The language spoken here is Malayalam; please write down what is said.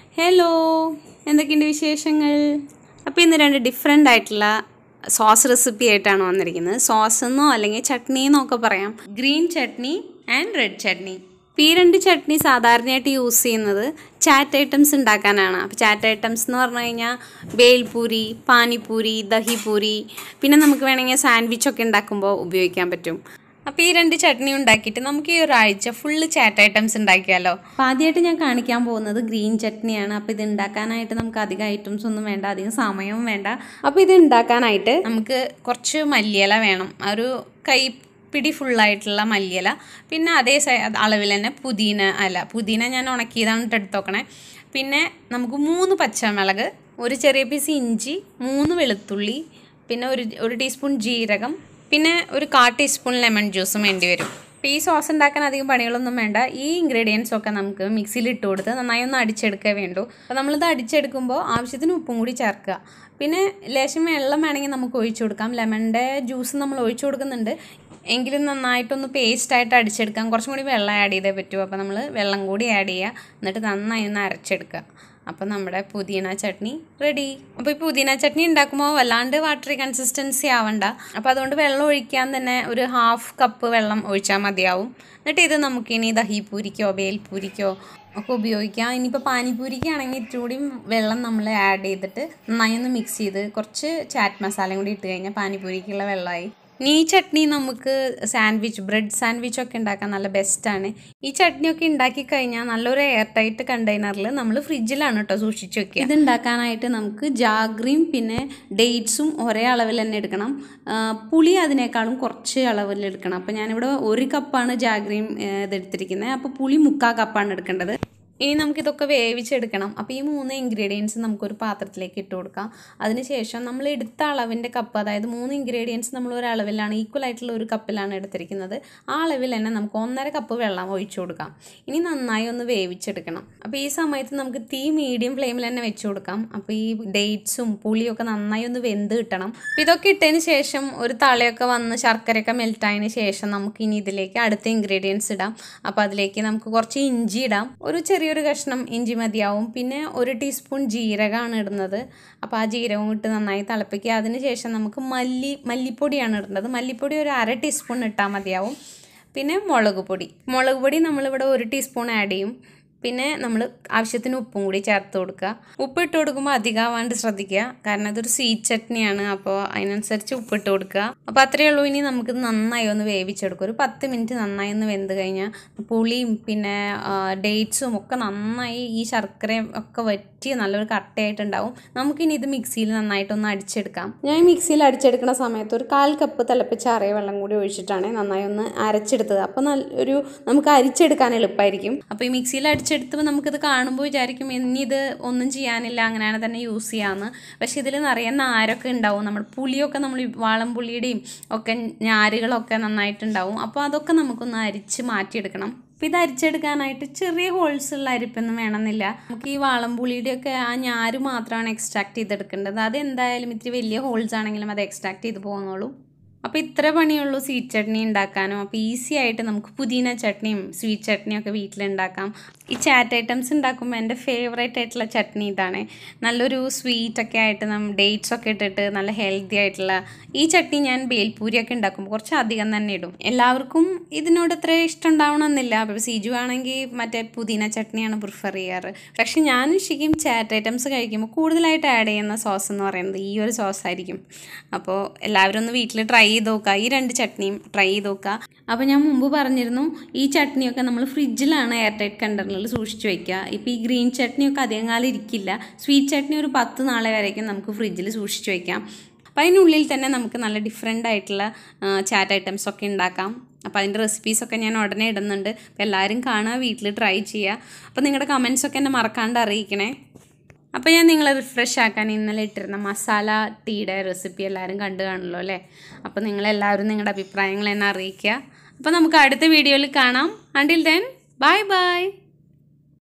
ഹലോ എന്തൊക്കെയുണ്ട് വിശേഷങ്ങൾ അപ്പോൾ ഇന്ന് രണ്ട് ഡിഫറെൻ്റ് ആയിട്ടുള്ള സോസ് റെസിപ്പി ആയിട്ടാണ് വന്നിരിക്കുന്നത് സോസ് എന്നോ അല്ലെങ്കിൽ ചട്നി എന്നൊക്കെ പറയാം green chutney and red chutney അപ്പോൾ ഈ രണ്ട് ചട്നി സാധാരണയായിട്ട് യൂസ് ചെയ്യുന്നത് ചാറ്റ് ഐറ്റംസ് ഉണ്ടാക്കാനാണ് അപ്പോൾ ചാറ്റ് ഐറ്റംസ് എന്ന് പറഞ്ഞു കഴിഞ്ഞാൽ ബേൽപൂരി പാനിപൂരി ദഹിപൂരി പിന്നെ നമുക്ക് വേണമെങ്കിൽ സാൻഡ്വിച്ചൊക്കെ ഉണ്ടാക്കുമ്പോൾ ഉപയോഗിക്കാൻ പറ്റും അപ്പോൾ ഈ രണ്ട് ചട്നി ഉണ്ടാക്കിയിട്ട് നമുക്ക് ഈ ഒരാഴ്ച ഫുള്ള് ചാറ്റ് ഐറ്റംസ് ഉണ്ടാക്കിയാലോ അപ്പോൾ ആദ്യമായിട്ട് ഞാൻ കാണിക്കാൻ പോകുന്നത് ഗ്രീൻ ചട്നിയാണ് അപ്പോൾ ഇത് ഉണ്ടാക്കാനായിട്ട് നമുക്ക് അധികം ഐറ്റംസ് ഒന്നും വേണ്ട അധികം സമയവും വേണ്ട അപ്പോൾ ഇത് ഉണ്ടാക്കാനായിട്ട് നമുക്ക് കുറച്ച് മല്ലിയില വേണം ഒരു കൈ പിടി ഫുള്ളായിട്ടുള്ള മല്ലിയില പിന്നെ അതേ സൈ അളവിൽ തന്നെ പുതിന അല്ല പുതിന ഞാൻ ഉണക്കിയതാണ് ഇട്ട് എടുത്ത് നോക്കണേ പിന്നെ നമുക്ക് മൂന്ന് പച്ചമുളക് ഒരു ചെറിയ പീസ് ഇഞ്ചി മൂന്ന് വെളുത്തുള്ളി പിന്നെ ഒരു ഒരു ടീസ്പൂൺ ജീരകം പിന്നെ ഒരു കാ ടീസ്പൂൺ ലെമൺ ജ്യൂസും വേണ്ടി വരും അപ്പോൾ ഈ സോസ് ഉണ്ടാക്കാൻ അധികം പണികളൊന്നും വേണ്ട ഈ ഇൻഗ്രീഡിയൻസ് ഒക്കെ നമുക്ക് മിക്സിയിൽ ഇട്ട് കൊടുത്ത് നന്നായി ഒന്ന് അടിച്ചെടുക്കേ വേണ്ടൂ അപ്പോൾ നമ്മളിത് അടിച്ചെടുക്കുമ്പോൾ ആവശ്യത്തിന് ഉപ്പും കൂടി ചേർക്കുക പിന്നെ ലേശം വെള്ളം വേണമെങ്കിൽ നമുക്ക് ഒഴിച്ചു കൊടുക്കാം ലെമണിൻ്റെ ജ്യൂസ് നമ്മൾ ഒഴിച്ചു കൊടുക്കുന്നുണ്ട് എങ്കിലും നന്നായിട്ടൊന്ന് പേസ്റ്റായിട്ട് അടിച്ചെടുക്കാം കുറച്ചും കൂടി വെള്ളം ആഡ് ചെയ്തേ പറ്റൂ അപ്പോൾ നമ്മൾ വെള്ളം കൂടി ആഡ് ചെയ്യുക എന്നിട്ട് നന്നായി ഒന്ന് അരച്ചെടുക്കുക അപ്പോൾ നമ്മുടെ പുതിന ചട്നി റെഡി അപ്പോൾ ഈ പുതിന ചട്നി ഉണ്ടാക്കുമ്പോൾ വല്ലാണ്ട് വാട്ടറി കൺസിസ്റ്റൻസി ആവണ്ട അപ്പോൾ അതുകൊണ്ട് വെള്ളം ഒഴിക്കാൻ തന്നെ ഒരു ഹാഫ് കപ്പ് വെള്ളം ഒഴിച്ചാൽ മതിയാവും എന്നിട്ട് ഇത് നമുക്കിനി ദഹിപൂരിക്കോ ബേൽപൂരിക്കോ ഒക്കെ ഉപയോഗിക്കാം ഇനിയിപ്പോൾ പാനിപൂരിക്കാണെങ്കിൽ ഇത്തിരി വെള്ളം നമ്മൾ ആഡ് ചെയ്തിട്ട് നന്നായി ഒന്ന് മിക്സ് ചെയ്ത് കുറച്ച് ചാറ്റ് മസാലയും കൂടി ഇട്ട് കഴിഞ്ഞാൽ പാനിപൂരിക്കുള്ള വെള്ളമായി ഇനി ഈ ചട്നി നമുക്ക് സാൻഡ്വിച്ച് ബ്രെഡ് സാൻഡ്വിച്ച് ഒക്കെ ഉണ്ടാക്കാൻ നല്ല ബെസ്റ്റാണ് ഈ ചട്നിയൊക്കെ ഉണ്ടാക്കി കഴിഞ്ഞാൽ നല്ലൊരു എയർ ടൈറ്റ് കണ്ടെയ്നറിൽ നമ്മൾ ഫ്രിഡ്ജിലാണ് കേട്ടോ സൂക്ഷിച്ച് വെക്കുക ഇത് ഉണ്ടാക്കാനായിട്ട് നമുക്ക് ജാഗ്രിയും പിന്നെ ഡേറ്റ്സും ഒരേ അളവിൽ തന്നെ എടുക്കണം പുളി അതിനേക്കാളും കുറച്ച് അളവിൽ എടുക്കണം അപ്പോൾ ഞാനിവിടെ ഒരു കപ്പാണ് ജാഗ്രിയും ഇതെടുത്തിരിക്കുന്നത് അപ്പോൾ പുളി മുക്കാൽ കപ്പാണ് എടുക്കേണ്ടത് ഇനി നമുക്കിതൊക്കെ വേവിച്ചെടുക്കണം അപ്പോൾ ഈ മൂന്ന് ഇൻഗ്രീഡിയൻസ് നമുക്കൊരു പാത്രത്തിലേക്ക് ഇട്ട് കൊടുക്കാം അതിനുശേഷം നമ്മൾ എടുത്ത അളവിൻ്റെ കപ്പ് അതായത് മൂന്ന് ഇൻഗ്രീഡിയൻസ് നമ്മൾ ഒരു അളവിലാണ് ഈക്വൽ ആയിട്ടുള്ള ഒരു കപ്പിലാണ് എടുത്തിരിക്കുന്നത് ആ അളവിൽ തന്നെ നമുക്ക് ഒന്നര കപ്പ് വെള്ളം ഒഴിച്ചു കൊടുക്കാം ഇനി നന്നായി ഒന്ന് വേവിച്ചെടുക്കണം അപ്പോൾ ഈ സമയത്ത് നമുക്ക് തീ മീഡിയം ഫ്ലെയിമിൽ തന്നെ വെച്ച് കൊടുക്കാം അപ്പോൾ ഈ ഡേറ്റ്സും പുളിയൊക്കെ നന്നായി ഒന്ന് വെന്ത് കിട്ടണം അപ്പോൾ ഇതൊക്കെ ഇട്ടതിന് ശേഷം ഒരു തളയൊക്കെ വന്ന് ശർക്കരയൊക്കെ മെൽറ്റായതിന് ശേഷം നമുക്ക് ഇനി ഇതിലേക്ക് അടുത്ത ഇൻഗ്രീഡിയൻസ് ഇടാം അപ്പോൾ അതിലേക്ക് നമുക്ക് കുറച്ച് ഇഞ്ചി ഇടാം ഒരു ചെറിയ ചെറിയൊരു കഷ്ണം ഇഞ്ചി മതിയാവും പിന്നെ ഒരു ടീസ്പൂൺ ജീരകമാണ് ഇടുന്നത് അപ്പോൾ ആ ജീരകം ഇട്ട് നന്നായി തിളപ്പിക്കുക അതിന് ശേഷം നമുക്ക് മല്ലി മല്ലിപ്പൊടിയാണ് ഇടേണ്ടത് മല്ലിപ്പൊടി ഒരു അര ടീസ്പൂൺ ഇട്ടാൽ മതിയാവും പിന്നെ മുളക് പൊടി മുളക് പൊടി നമ്മളിവിടെ ഒരു ടീസ്പൂൺ ആഡ് ചെയ്യും പിന്നെ നമ്മൾ ആവശ്യത്തിന് ഉപ്പും കൂടി ചേർത്ത് കൊടുക്കുക ഉപ്പ് ഇട്ട് കൊടുക്കുമ്പോൾ അധികമാവാണ്ട് ശ്രദ്ധിക്കുക കാരണം ഇതൊരു സ്വീറ്റ് ചട്നിയാണ് അപ്പോൾ അതിനനുസരിച്ച് ഉപ്പ് ഇട്ട് കൊടുക്കുക അപ്പോൾ അത്രയേ ഉള്ളൂ ഇനി നമുക്ക് നന്നായി ഒന്ന് വേവിച്ചെടുക്കും ഒരു പത്ത് മിനിറ്റ് നന്നായി ഒന്ന് വെന്ത് കഴിഞ്ഞാൽ പുളിയും പിന്നെ ഡേറ്റ്സും ഒക്കെ നന്നായി ഈ ശർക്കരയും ഒക്കെ വറ്റി നല്ലൊരു കട്ടയായിട്ടുണ്ടാവും നമുക്കിനി ഇത് മിക്സിയിൽ നന്നായിട്ടൊന്ന് അടിച്ചെടുക്കാം ഞാൻ മിക്സിയിൽ അടിച്ചെടുക്കുന്ന സമയത്ത് ഒരു കാൽ കപ്പ് തിളപ്പിച്ചാറിയ വെള്ളം കൂടി ഒഴിച്ചിട്ടാണ് നന്നായി ഒന്ന് അരച്ചെടുത്തത് അപ്പോൾ നല്ലൊരു നമുക്ക് അരിച്ചെടുക്കാൻ എളുപ്പമായിരിക്കും അപ്പോൾ ഈ മിക്സിയിൽ അടിച്ചെടുത്തപ്പോൾ നമുക്കിത് കാണുമ്പോൾ വിചാരിക്കും ഇനി ഇത് ഒന്നും ചെയ്യാനില്ല അങ്ങനെയാണ് തന്നെ യൂസ് ചെയ്യാമെന്ന് പക്ഷേ ഇതിൽ നിറയെ നാരൊക്കെ ഉണ്ടാവും നമ്മൾ പുളിയൊക്കെ നമ്മൾ വാളം പുളിയുടെയും ഒക്കെ ഞാരുകളൊക്കെ നന്നായിട്ടുണ്ടാവും അപ്പോൾ അതൊക്കെ നമുക്കൊന്ന് അരിച്ച് മാറ്റിയെടുക്കണം അപ്പോൾ ഇത് അരിച്ചെടുക്കാനായിട്ട് ചെറിയ ഹോൾസ് ഉള്ള അരിപ്പൊന്നും വേണമെന്നില്ല നമുക്ക് ഈ വാളംപുളിയുടെയൊക്കെ ആ ഞാര് മാത്രമാണ് എക്സ്ട്രാക്ട് ചെയ്തെടുക്കേണ്ടത് അത് എന്തായാലും ഇത്തിരി വലിയ ഹോൾസ് ആണെങ്കിലും അത് എക്സ്ട്രാക്ട് ചെയ്ത് പോകുന്നുള്ളൂ അപ്പോൾ ഇത്ര പണിയുള്ളൂ സ്വീറ്റ് ചട്നി ഉണ്ടാക്കാനും അപ്പോൾ ഈസി ആയിട്ട് നമുക്ക് പുതിന ചട്നിയും സ്വീറ്റ് ചട്നിയും ഒക്കെ വീട്ടിലുണ്ടാക്കാം ഈ ചാറ്റ് ഐറ്റംസ് ഉണ്ടാക്കുമ്പോൾ എൻ്റെ ഫേവറേറ്റ് ആയിട്ടുള്ള ചട്നി ഇതാണ് നല്ലൊരു സ്വീറ്റ് ഒക്കെ ആയിട്ട് നമ്മൾ ഡേറ്റ്സ് ഒക്കെ ഇട്ടിട്ട് നല്ല ഹെൽത്തി ആയിട്ടുള്ള ഈ ചട്നി ഞാൻ ബേൽപൂരിയൊക്കെ ഉണ്ടാക്കുമ്പോൾ കുറച്ച് അധികം തന്നെ ഇടും എല്ലാവർക്കും ഇതിനോട് അത്ര ഇഷ്ടം ഉണ്ടാവണമെന്നില്ല അപ്പോൾ സിജു ആണെങ്കിൽ മറ്റേ പുതിന ചട്നിയാണ് പ്രിഫർ ചെയ്യാറ് പക്ഷേ ഞാൻ ശരിക്കും ചാറ്റ് ഐറ്റംസ് കഴിക്കുമ്പോൾ കൂടുതലായിട്ട് ആഡ് ചെയ്യുന്ന സോസ് എന്ന് പറയുന്നത് ഈ ഒരു സോസ് ആയിരിക്കും അപ്പോൾ എല്ലാവരും ഒന്ന് വീട്ടിൽ ട്രൈ ചെയ്ത് നോക്കുക ഈ രണ്ട് ചട്നിയും ട്രൈ ചെയ്ത് നോക്കുക അപ്പോൾ ഞാൻ മുമ്പ് പറഞ്ഞിരുന്നു ഈ ചട്നിയൊക്കെ നമ്മൾ ഫ്രിഡ്ജിലാണ് എയർ ടൈറ്റ് കണ്ടെയ്നറിൽ സൂക്ഷിച്ച് വെക്കുക ഇപ്പോൾ ഈ ഗ്രീൻ ചട്നിയൊക്കെ അധികം കാലം ഇരിക്കില്ല സ്വീറ്റ് ചട്നി ഒരു പത്ത് നാളെ വരേക്കും നമുക്ക് ഫ്രിഡ്ജിൽ സൂക്ഷിച്ച് വയ്ക്കാം അപ്പോൾ അതിനുള്ളിൽ തന്നെ നമുക്ക് നല്ല ഡിഫറെൻ്റ് ആയിട്ടുള്ള ചാറ്റ് ഐറ്റംസ് ഒക്കെ ഉണ്ടാക്കാം അപ്പോൾ അതിൻ്റെ റെസിപ്പീസൊക്കെ ഞാൻ ഉടനെ ഇടുന്നുണ്ട് അപ്പോൾ എല്ലാവരും കാണുക വീട്ടിൽ ട്രൈ ചെയ്യുക അപ്പോൾ നിങ്ങളുടെ കമൻസൊക്കെ എന്നെ മറക്കാണ്ട് അറിയിക്കണേ അപ്പോൾ ഞാൻ നിങ്ങളെ റിഫ്രഷ് ആക്കാൻ ഇന്നലെ ഇട്ടിരുന്ന മസാല ടീയുടെ റെസിപ്പി എല്ലാവരും കണ്ടു കാണുമല്ലോ അല്ലേ അപ്പോൾ നിങ്ങളെല്ലാവരും നിങ്ങളുടെ അഭിപ്രായങ്ങൾ എന്നെ അറിയിക്കുക അപ്പോൾ നമുക്ക് അടുത്ത വീഡിയോയിൽ കാണാം അണ്ടിൽ ദെൻ ബൈ ബൈ